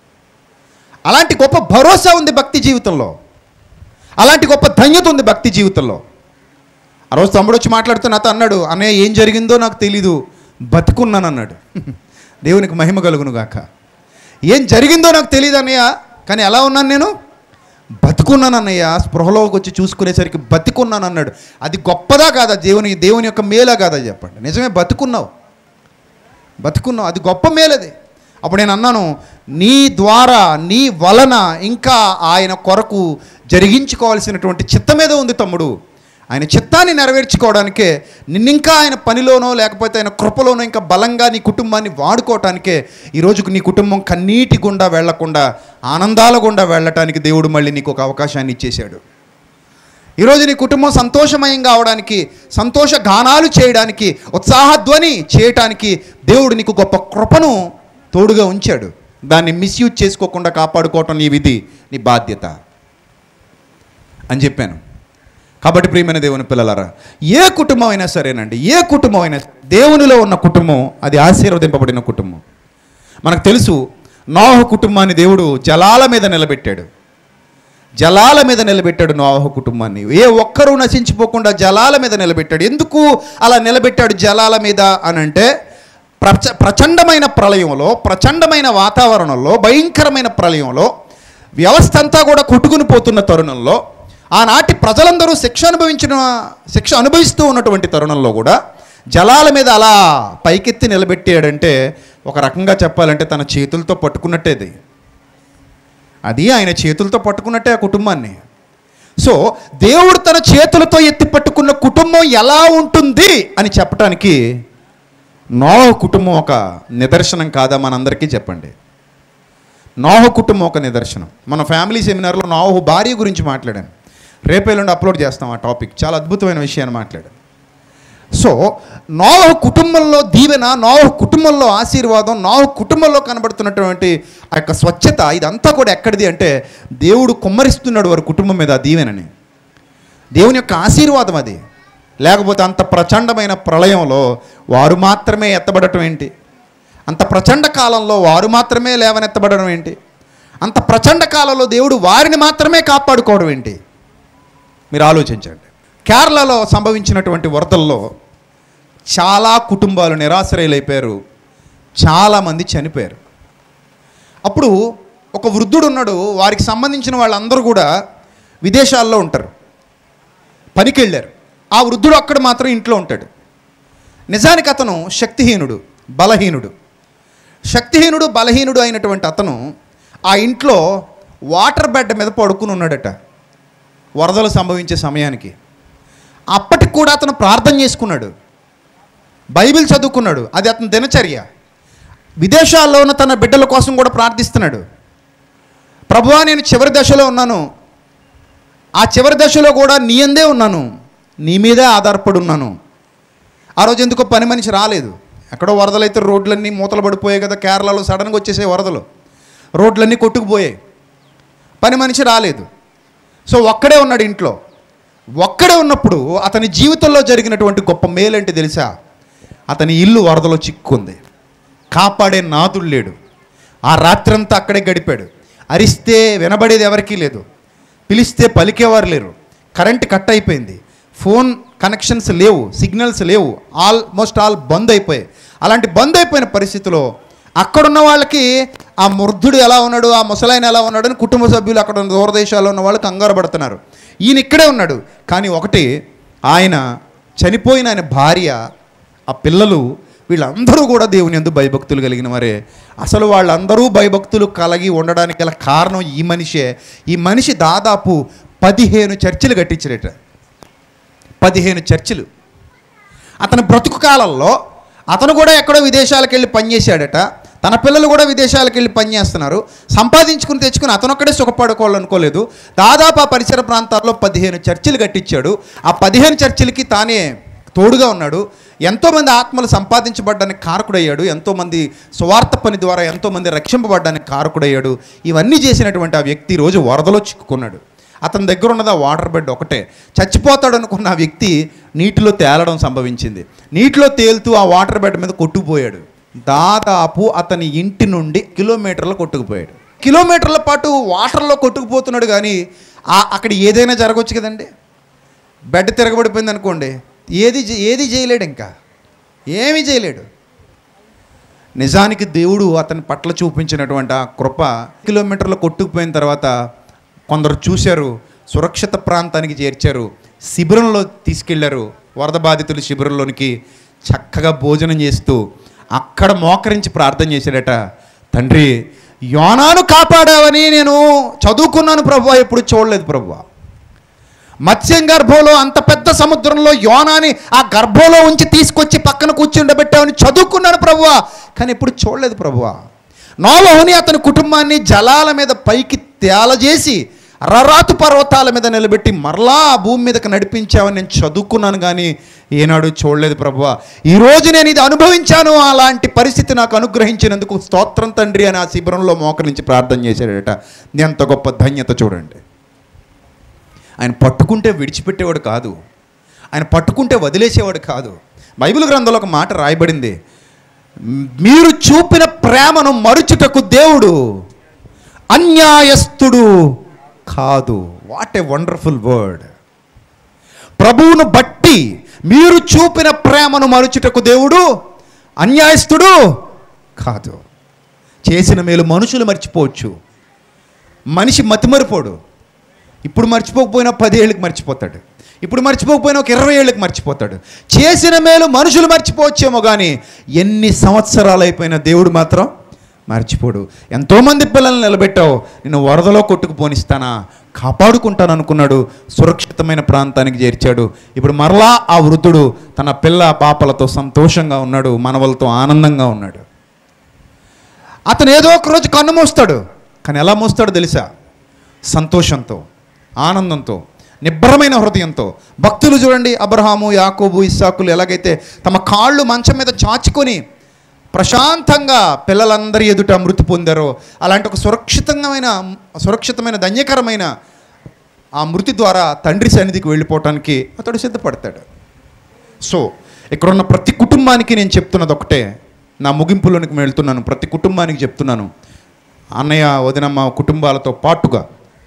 అలాంటి గొప్ప భరోసా ఉంది భక్తి జీవితంలో అలాంటి గొప్ప ధన్యత ఉంది భక్తి జీవితంలో ఆ రోజు తమ్ముడు వచ్చి మాట్లాడుతూ నాతో అన్నాడు అన్నయ్య ఏం జరిగిందో నాకు తెలీదు బతుకున్నాను అన్నాడు దేవునికి మహిమ కలుగును గాక ఏం జరిగిందో నాకు తెలియదు అన్నయ్య కానీ ఎలా ఉన్నాను నేను బతుకున్నాను అన్నయ్య స్పృహలోకి వచ్చి చూసుకునేసరికి బతికున్నాను అన్నాడు అది గొప్పదా కాదా దేవుని దేవుని యొక్క మేలా కాదా చెప్పండి నిజమే బతుకున్నావు బతుకున్నావు అది గొప్ప మేలది అప్పుడు నేను అన్నాను నీ ద్వారా నీ వలన ఇంకా ఆయన కొరకు జరిగించుకోవాల్సినటువంటి చిత్తమేదో ఉంది తమ్ముడు ఆయన చిత్తాన్ని నెరవేర్చుకోవడానికే నిన్నింకా ఆయన పనిలోనో లేకపోతే ఆయన కృపలోనో ఇంకా బలంగా నీ కుటుంబాన్ని వాడుకోవటానికే ఈరోజుకు నీ కుటుంబం కన్నీటి గుండా వెళ్లకుండా ఆనందాల గుండా వెళ్ళటానికి దేవుడు మళ్ళీ నీకు ఒక అవకాశాన్ని ఇచ్చేశాడు ఈరోజు నీ కుటుంబం సంతోషమయంగా అవడానికి సంతోష గానాలు చేయడానికి ఉత్సాహధ్వని చేయటానికి దేవుడు నీకు గొప్ప కృపను తోడుగా ఉంచాడు దాన్ని మిస్యూజ్ చేసుకోకుండా కాపాడుకోవటం నీ విధి నీ బాధ్యత అని చెప్పాను కాబట్టి ప్రియమైన దేవుని పిల్లలారా ఏ కుటుంబం అయినా సరేనండి ఏ కుటుంబం అయినా సరే, దేవునిలో ఉన్న కుటుంబం అది ఆశీర్వదింపబడిన కుటుంబం మనకు తెలుసు నోహ కుటుంబాన్ని దేవుడు జలాల మీద నిలబెట్టాడు జలాల మీద నిలబెట్టాడు నోవహు కుటుంబాన్ని ఏ ఒక్కరూ నశించిపోకుండా జలాల మీద నిలబెట్టాడు ఎందుకు అలా నిలబెట్టాడు జలాల మీద అని అంటే ప్రచ ప్రచండమైన ప్రళయంలో ప్రచండమైన వాతావరణంలో భయంకరమైన ప్రళయంలో వ్యవస్థ అంతా కూడా కొట్టుకుని పోతున్న తరుణంలో ఆనాటి ప్రజలందరూ శిక్ష అనుభవించిన శిక్ష అనుభవిస్తూ ఉన్నటువంటి తరుణంలో కూడా జలాల మీద అలా పైకెత్తి నిలబెట్టాడంటే ఒక రకంగా చెప్పాలంటే తన చేతులతో పట్టుకున్నట్టేది అది ఆయన చేతులతో పట్టుకున్నట్టే ఆ కుటుంబాన్ని సో దేవుడు తన చేతులతో ఎత్తి పట్టుకున్న కుటుంబం ఎలా ఉంటుంది అని చెప్పడానికి నోహ కుటుంబం ఒక నిదర్శనం కాదా మనందరికీ చెప్పండి నోహ కుటుంబం ఒక నిదర్శనం మన ఫ్యామిలీ సెమినార్లో నోహు భార్య గురించి మాట్లాడాను రేపేళ్ళుండి అప్లోడ్ చేస్తాం ఆ టాపిక్ చాలా అద్భుతమైన విషయాన్ని మాట్లాడాను సో నోహ కుటుంబంలో దీవెన నోహ కుటుంబంలో ఆశీర్వాదం నోహ కుటుంబంలో కనబడుతున్నటువంటి ఆ యొక్క స్వచ్ఛత ఇదంతా కూడా ఎక్కడిది అంటే దేవుడు కుమ్మరిస్తున్నాడు వారి కుటుంబం మీద ఆ దీవెనని దేవుని యొక్క ఆశీర్వాదం అది లేకపోతే అంత ప్రచండమైన ప్రళయంలో వారు మాత్రమే ఎత్తబడటం ఏంటి అంత ప్రచండ కాలంలో వారు మాత్రమే లేవనెత్తబడడం ఏంటి అంత ప్రచండ కాలంలో దేవుడు వారిని మాత్రమే కాపాడుకోవడం ఏంటి మీరు ఆలోచించండి కేరళలో సంభవించినటువంటి వరదల్లో చాలా కుటుంబాలు నిరాశ్రయులైపోయారు చాలామంది చనిపోయారు అప్పుడు ఒక వృద్ధుడు ఉన్నాడు వారికి సంబంధించిన వాళ్ళందరూ కూడా విదేశాల్లో ఉంటారు పనికి వెళ్ళారు ఆ వృద్ధుడు అక్కడ మాత్రం ఇంట్లో ఉంటాడు నిజానికి అతను శక్తిహీనుడు బలహీనుడు శక్తిహీనుడు బలహీనుడు అయినటువంటి అతను ఆ ఇంట్లో వాటర్ బెడ్ మీద పడుకుని ఉన్నాడట వరదలు సంభవించే సమయానికి అప్పటికి కూడా అతను ప్రార్థన చేసుకున్నాడు బైబిల్ చదువుకున్నాడు అది అతని దినచర్య విదేశాల్లో ఉన్న తన బిడ్డల కోసం కూడా ప్రార్థిస్తున్నాడు ప్రభువా నేను చివరి దశలో ఉన్నాను ఆ చివరి దశలో కూడా నీ అందే ఉన్నాను నీ మీదే ఆధారపడి ఉన్నాను ఆ రోజు ఎందుకో పని మనిషి రాలేదు ఎక్కడో వరదలు అయితే రోడ్లన్నీ మూతలు పడిపోయాయి కదా కేరళలో సడన్గా వచ్చేసే వరదలు రోడ్లన్నీ కొట్టుకుపోయాయి పని మనిషి రాలేదు సో ఒక్కడే ఉన్నాడు ఇంట్లో ఒక్కడే ఉన్నప్పుడు అతని జీవితంలో జరిగినటువంటి గొప్ప మేలేంటి తెలుసా అతని ఇల్లు వరదలో చిక్కుంది కాపాడే నాదుడు లేడు ఆ రాత్రంతా అక్కడే గడిపాడు అరిస్తే వినబడేది ఎవరికీ లేదు పిలిస్తే పలికేవారు లేరు కరెంట్ కట్ అయిపోయింది ఫోన్ కనెక్షన్స్ లేవు సిగ్నల్స్ లేవు ఆల్మోస్ట్ ఆల్ బంద్ అయిపోయాయి అలాంటి బంద్ అయిపోయిన పరిస్థితిలో అక్కడున్న వాళ్ళకి ఆ వృద్ధుడు ఎలా ఉన్నాడు ఆ ముసలాయన ఎలా ఉన్నాడు అని కుటుంబ సభ్యులు అక్కడ ఉన్న దూరదేశాల్లో ఉన్న వాళ్ళు కంగారు పడుతున్నారు ఈయన ఇక్కడే ఉన్నాడు కానీ ఒకటి ఆయన చనిపోయిన ఆయన భార్య ఆ పిల్లలు వీళ్ళందరూ కూడా దేవుని ఎందు భయభక్తులు కలిగిన వారే అసలు వాళ్ళందరూ భయభక్తులు కలిగి ఉండడానికి గల కారణం ఈ మనిషే ఈ మనిషి దాదాపు పదిహేను చర్చిలు కట్టించాడట పదిహేను చర్చిలు అతని బ్రతుకు కాలంలో అతను కూడా ఎక్కడో విదేశాలకు వెళ్ళి పనిచేశాడట తన పిల్లలు కూడా విదేశాలకు వెళ్ళి పనిచేస్తున్నారు సంపాదించుకుని తెచ్చుకుని అతనొక్కడే సుఖపడుకోవాలనుకోలేదు దాదాపు ఆ పరిసర ప్రాంతాల్లో పదిహేను చర్చిలు కట్టించాడు ఆ పదిహేను చర్చిలకి తానే తోడుగా ఉన్నాడు ఎంతోమంది ఆత్మలు సంపాదించబడ్డానికి కారకుడయ్యాడు ఎంతోమంది స్వార్థ పని ద్వారా ఎంతోమంది రక్షింపబడ్డానికి కారకుడయ్యాడు ఇవన్నీ చేసినటువంటి ఆ వ్యక్తి ఈ రోజు వరదలో చిక్కుకున్నాడు అతని దగ్గర ఉన్నది ఆ వాటర్ బెడ్ ఒకటే చచ్చిపోతాడు అనుకున్న ఆ వ్యక్తి నీటిలో తేలడం సంభవించింది నీటిలో తేలుతూ ఆ వాటర్ బెడ్ మీద కొట్టుకుపోయాడు దాదాపు అతని ఇంటి నుండి కిలోమీటర్లు కొట్టుకుపోయాడు కిలోమీటర్ల పాటు వాటర్లో కొట్టుకుపోతున్నాడు కానీ ఆ అక్కడ ఏదైనా జరగవచ్చు కదండి బెడ్ తిరగబడిపోయింది అనుకోండి ఏది చే- ఏది చేయలేడు ఇంకా ఏమీ చేయలేడు నిజానికి దేవుడు అతని పట్ల చూపించినటువంటి ఆ కృప కిలోమీటర్లు కొట్టుకుపోయిన తర్వాత కొందరు చూశారు సురక్షిత ప్రాంతానికి చేర్చారు శిబిరంలో తీసుకెళ్లారు వరద బాధితులు శిబిరంలోనికి చక్కగా భోజనం చేస్తూ అక్కడ మోకరించి ప్రార్థన చేశాడట తండ్రి యోనాను కాపాడావని నేను చదువుకున్నాను ప్రభు ఎప్పుడు చూడలేదు ప్రభువా మత్స్యం గర్భంలో అంత పెద్ద సముద్రంలో యోనాని ఆ గర్భంలో ఉంచి తీసుకొచ్చి పక్కన కూర్చుండబెట్టామని చదువుకున్నాను ప్రభువా కానీ ఎప్పుడు చూడలేదు ప్రభువా నోవహుని అతని కుటుంబాన్ని జలాల మీద పైకి తేలజేసి అరరాతు పర్వతాల మీద నిలబెట్టి మరలా ఆ భూమి మీదకి నడిపించావని నేను చదువుకున్నాను కానీ ఏనాడు చూడలేదు ప్రభువా ఈరోజు నేను ఇది అనుభవించాను అలాంటి పరిస్థితి నాకు అనుగ్రహించినందుకు స్తోత్రం తండ్రి అని ఆ శిబిరంలో మోకరించి ప్రార్థన చేశాడట ఎంత గొప్ప ధన్యత చూడండి ఆయన పట్టుకుంటే విడిచిపెట్టేవాడు కాదు ఆయన పట్టుకుంటే వదిలేసేవాడు కాదు బైబిల్ గ్రంథంలో ఒక మాట రాయబడింది మీరు చూపిన ప్రేమను మరుచుటకు దేవుడు అన్యాయస్తుడు కాదు వాట్ ఏ వండర్ఫుల్ వర్డ్ ప్రభువును బట్టి మీరు చూపిన ప్రేమను మరుచుటకు దేవుడు అన్యాయస్తుడు కాదు చేసిన మేలు మనుషులు మర్చిపోవచ్చు మనిషి మతిమరిపోడు ఇప్పుడు మర్చిపోకపోయినా పదేళ్ళకి మర్చిపోతాడు ఇప్పుడు మర్చిపోకపోయినా ఒక ఇరవై ఏళ్ళకి మర్చిపోతాడు చేసిన మేలు మనుషులు మర్చిపోవచ్చేమో కానీ ఎన్ని సంవత్సరాలు అయిపోయినా దేవుడు మాత్రం మర్చిపోడు ఎంతోమంది పిల్లల్ని నిలబెట్టావు నిన్ను వరదలో కొట్టుకుపోనిస్తానా కాపాడుకుంటాను అనుకున్నాడు సురక్షితమైన ప్రాంతానికి చేర్చాడు ఇప్పుడు మరలా ఆ వృద్ధుడు తన పిల్ల పాపలతో సంతోషంగా ఉన్నాడు మనవలతో ఆనందంగా ఉన్నాడు అతను ఏదో ఒక రోజు కన్ను మోస్తాడు కానీ ఎలా మోస్తాడో తెలుసా సంతోషంతో ఆనందంతో నిబ్బరమైన హృదయంతో భక్తులు చూడండి అబ్రహాము యాకోబు ఇస్సాకులు ఎలాగైతే తమ కాళ్ళు మంచం మీద చాచుకొని ప్రశాంతంగా పిల్లలందరి ఎదుట మృతి పొందారో అలాంటి ఒక సురక్షితమైన సురక్షితమైన ధన్యకరమైన ఆ మృతి ద్వారా తండ్రి సన్నిధికి వెళ్ళిపోవటానికి అతడు సిద్ధపడతాడు సో ఇక్కడున్న ప్రతి కుటుంబానికి నేను చెప్తున్నది ఒకటే నా ముగింపులోనికి వెళ్తున్నాను ప్రతి కుటుంబానికి చెప్తున్నాను అన్నయ్య వదినమ్మ కుటుంబాలతో పాటుగా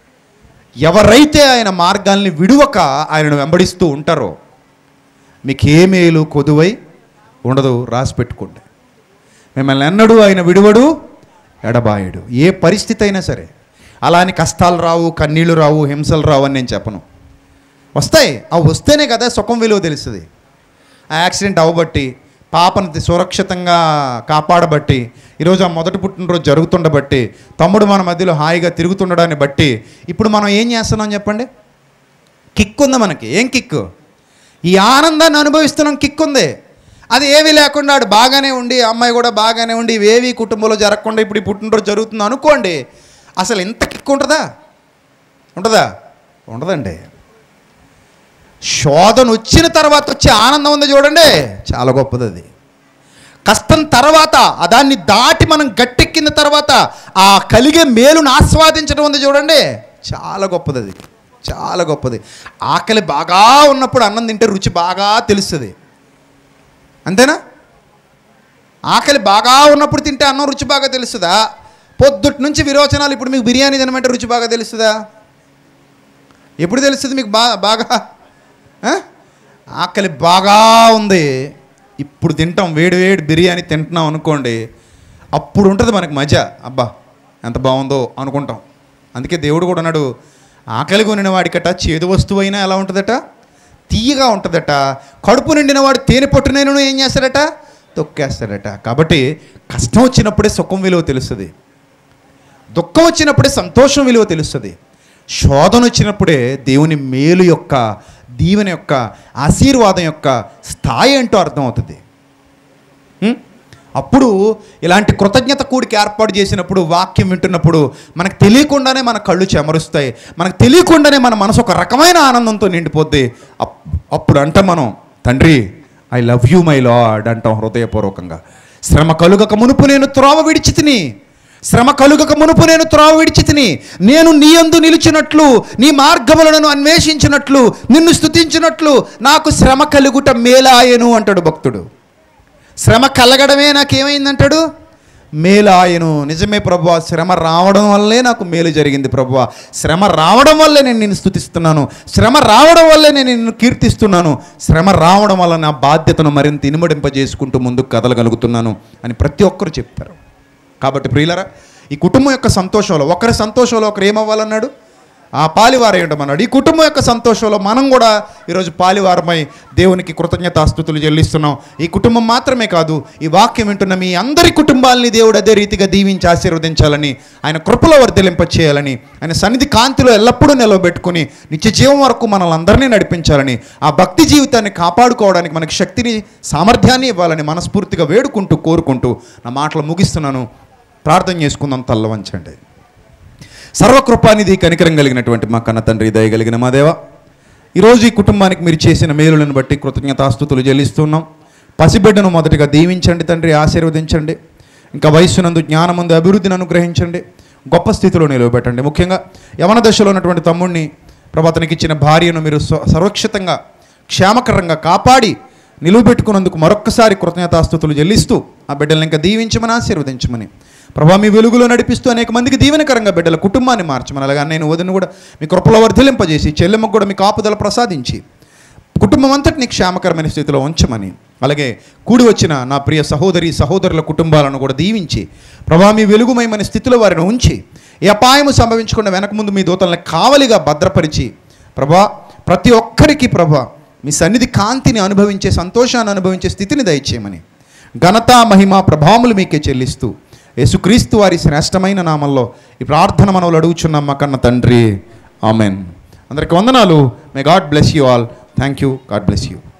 ఎవరైతే ఆయన మార్గాల్ని విడువక ఆయనను వెంబడిస్తూ ఉంటారో మీకు ఏ మేలు కొదువై ఉండదు రాసి పెట్టుకోండి మిమ్మల్ని ఎన్నడూ ఆయన విడువడు ఎడబాయడు ఏ పరిస్థితి అయినా సరే అలాని కష్టాలు రావు కన్నీళ్లు రావు హింసలు రావు అని నేను చెప్పను వస్తాయి అవి వస్తేనే కదా సుఖం విలువ తెలుస్తుంది ఆ యాక్సిడెంట్ అవ్వబట్టి పాపను సురక్షితంగా కాపాడబట్టి ఈరోజు ఆ మొదటి పుట్టినరోజు జరుగుతుండబట్టి తమ్ముడు మన మధ్యలో హాయిగా తిరుగుతుండడాన్ని బట్టి ఇప్పుడు మనం ఏం చేస్తున్నాం చెప్పండి కిక్ ఉంది మనకి ఏం కిక్ ఈ ఆనందాన్ని అనుభవిస్తున్నాం కిక్ ఉంది అది ఏమీ లేకుండా ఆడు బాగానే ఉండి అమ్మాయి కూడా బాగానే ఉండి ఇవేవి కుటుంబంలో జరగకుండా ఇప్పుడు ఈ పుట్టినరోజు జరుగుతుంది అనుకోండి అసలు ఇంత కిక్ ఉంటుందా ఉంటుందా ఉండదండి శోధన వచ్చిన తర్వాత వచ్చే ఆనందం ఉంది చూడండి చాలా గొప్పది అది కష్టం తర్వాత ఆ దాన్ని దాటి మనం గట్టెక్కిన తర్వాత ఆ కలిగే మేలును ఆస్వాదించడం ఉంది చూడండి చాలా గొప్పది అది చాలా గొప్పది ఆకలి బాగా ఉన్నప్పుడు అన్నం తింటే రుచి బాగా తెలుస్తుంది అంతేనా ఆకలి బాగా ఉన్నప్పుడు తింటే అన్నం రుచి బాగా తెలుస్తుందా పొద్దుటి నుంచి విరోచనాలు ఇప్పుడు మీకు బిర్యానీ తినమంటే రుచి బాగా తెలుస్తుందా ఎప్పుడు తెలుస్తుంది మీకు బా బాగా ఆ? ఆకలి బాగా ఉంది ఇప్పుడు తింటాం వేడి వేడి బిర్యానీ తింటున్నాం అనుకోండి అప్పుడు ఉంటుంది మనకి మజా అబ్బా ఎంత బాగుందో అనుకుంటాం అందుకే దేవుడు కూడా అన్నాడు ఆకలి కొనిన వాడికట చేదు వస్తువు అయినా ఎలా ఉంటుందట తీయగా ఉంటుందట కడుపు నిండిన వాడు తేనె పొట్టునైనా ఏం చేస్తాడట తొక్కేస్తాడట కాబట్టి కష్టం వచ్చినప్పుడే సుఖం విలువ తెలుస్తుంది దుఃఖం వచ్చినప్పుడే సంతోషం విలువ తెలుస్తుంది శోధన వచ్చినప్పుడే దేవుని మేలు యొక్క దీవెన యొక్క ఆశీర్వాదం యొక్క స్థాయి ఏంటో అర్థమవుతుంది ఉం? అప్పుడు ఇలాంటి కృతజ్ఞత కూడికి ఏర్పాటు చేసినప్పుడు వాక్యం వింటున్నప్పుడు మనకు తెలియకుండానే మన కళ్ళు చెమరుస్తాయి మనకు తెలియకుండానే మన మనసు ఒక రకమైన ఆనందంతో నిండిపోద్ది అప్- అప్పుడు అంట మనం తండ్రి I love you my lord అంటాం హృదయపూర్వకంగా శ్రమ కలుగక మునుపు నేను త్రోవ విడిచి తిని శ్రమ కలుగక మునుపు నేను త్రోవ విడిచి తిని నేను నీ యందు నిలిచినట్లు నీ మార్గములను అన్వేషించినట్లు నిన్ను స్తుతించినట్లు నాకు శ్రమ కలుగుట మేలాయను అంటాడు భక్తుడు శ్రమ కలగడమే నాకేమైందంటాడు మేలాయను నిజమే ప్రభు శ్రమ రావడం వల్లే నాకు మేలు జరిగింది ప్రభు శ్రమ రావడం వల్లే నేను నిన్ను స్థుతిస్తున్నాను శ్రమ రావడం వల్లే నేను నిన్ను కీర్తిస్తున్నాను శ్రమ రావడం వల్ల నా బాధ్యతను మరింత ఇనుమడింపజేసుకుంటూ ముందుకు కదలగలుగుతున్నాను అని ప్రతి ఒక్కరు చెప్తారు కాబట్టి ప్రియులరా ఈ కుటుంబం యొక్క సంతోషంలో ఒకరి సంతోషంలో ఒకరు ఏమవ్వాలన్నాడు ఆ పాలివారై ఉండమన్నాడు ఈ కుటుంబం యొక్క సంతోషంలో మనం కూడా ఈరోజు పాలివారమై దేవునికి కృతజ్ఞతాస్థుతులు చెల్లిస్తున్నాం ఈ కుటుంబం మాత్రమే కాదు ఈ వాక్యం వింటున్న మీ అందరి కుటుంబాలని దేవుడు అదే రీతిగా దీవించి ఆశీర్వదించాలని ఆయన కృపలో వర్ధలింప చేయాలని ఆయన సన్నిధి కాంతిలో ఎల్లప్పుడూ నిలవబెట్టుకుని నిత్య జీవం వరకు మనల్ని అందరినీ నడిపించాలని ఆ భక్తి జీవితాన్ని కాపాడుకోవడానికి మనకి శక్తిని సామర్థ్యాన్ని ఇవ్వాలని మనస్ఫూర్తిగా వేడుకుంటూ కోరుకుంటూ నా మాటలు ముగిస్తున్నాను ప్రార్థన చేసుకుందాం తల్ల వంచండి సర్వకృపానిధి కనికరం కలిగినటువంటి మా కన్న తండ్రి దయ కలిగిన మా దేవ ఈరోజు ఈ కుటుంబానికి మీరు చేసిన మేలులను బట్టి కృతజ్ఞతాస్తుతులు చెల్లిస్తున్నాం పసిబిడ్డను మొదటిగా దీవించండి తండ్రి ఆశీర్వదించండి ఇంకా వయస్సునందు జ్ఞానమందు అభివృద్ధిని అనుగ్రహించండి గొప్ప స్థితిలో నిలవబెట్టండి ముఖ్యంగా యవన దశలో ఉన్నటువంటి తమ్ముడిని ప్రభాతనికి ఇచ్చిన భార్యను మీరు స్వ- సురక్షితంగా క్షేమకరంగా కాపాడి నిలువబెట్టుకున్నందుకు మరొక్కసారి కృతజ్ఞతాస్తుతులు చెల్లిస్తూ ఆ బిడ్డల్ని ఇంకా దీవించమని ఆశీర్వదించమని ప్రభా మీ వెలుగులో నడిపిస్తూ అనేక మందికి దీవెనకరంగా బిడ్డల కుటుంబాన్ని మార్చమని అలాగే నేను వదిన కూడా మీ కృపలో వర్ధిలింపజేసి చెల్లెమ్మకు కూడా మీ కాపుదల ప్రసాదించి కుటుంబం అంతటిని క్షేమకరమైన స్థితిలో ఉంచమని అలాగే కూడి వచ్చిన నా ప్రియ సహోదరి సహోదరుల కుటుంబాలను కూడా దీవించి ప్రభా మీ వెలుగుమయమైన స్థితిలో వారిని ఉంచి ఏ అపాయము సంభవించకుండా వెనక ముందు మీ దూతలను కావలిగా భద్రపరిచి ప్రభా ప్రతి ఒక్కరికి ప్రభా మీ సన్నిధి కాంతిని అనుభవించే సంతోషాన్ని అనుభవించే స్థితిని దయచేయమని ఘనత మహిమ ప్రభాములు మీకే చెల్లిస్తూ యేసుక్రీస్తు వారి శ్రేష్టమైన నామంలో ఈ ప్రార్థన మనవులు అడుగుచున్నాం మా కన్న తండ్రి ఆమెన్ అందరికి వందనాలు may God bless you all thank you God bless you